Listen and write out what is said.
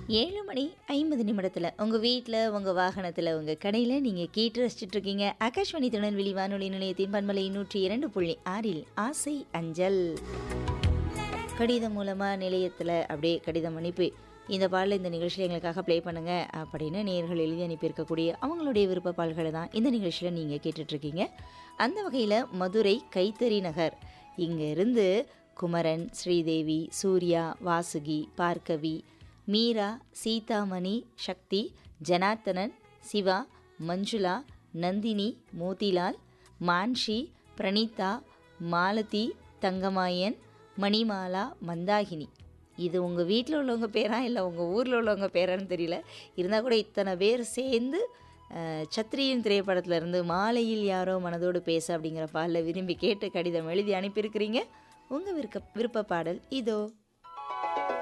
ஏழு மணி ஐம்பது நிமிடத்தில் உங்கள் வீட்டில் உங்கள் வாகனத்தில் உங்கள் கடையில் நீங்கள் கேட்டு ரசிச்சுட்டு இருக்கீங்க ஆகாஷ்வாணி திருநெல்வேலி வானொலி நிலையத்தின் பன்மலை நூற்றி இரண்டு புள்ளி ஆறில் ஆசை அஞ்சல் கடிதம் மூலமாக நிலையத்தில் அப்படியே கடிதம் அனுப்பி இந்த பாடல இந்த நிகழ்ச்சியில் எங்களுக்காக ப்ளே பண்ணுங்க அப்படின்னு நேர்கள் எழுதி அனுப்பியிருக்கக்கூடிய அவங்களுடைய விருப்ப பாடல்களை தான் இந்த நிகழ்ச்சியில் நீங்கள் கேட்டுட்ருக்கீங்க அந்த வகையில் மதுரை கைத்தறி நகர் இங்கேருந்து குமரன் ஸ்ரீதேவி சூர்யா வாசுகி பார்க்கவி மீரா சீதாமணி சக்தி ஜனார்த்தனன் சிவா மஞ்சுளா நந்தினி மோதிலால் மான்ஷி பிரணீதா மாலதி தங்கமாயன் மணிமாலா மந்தாகினி இது உங்கள் வீட்டில் உள்ளவங்க பேரா இல்லை உங்கள் ஊரில் உள்ளவங்க பேரான்னு தெரியல இருந்தால் கூட இத்தனை பேர் சேர்ந்து அஹ், சத்ரியன் திரைப்படத்துல இருந்து மாலையில் யாரோ மனதோடு பேச அப்படிங்கிற பாடலை விரும்பி கேட்டு கடிதம் எழுதி அனுப்பியிருக்கிறீங்க உங்கள் விருப்ப விருப்ப பாடல் இதோ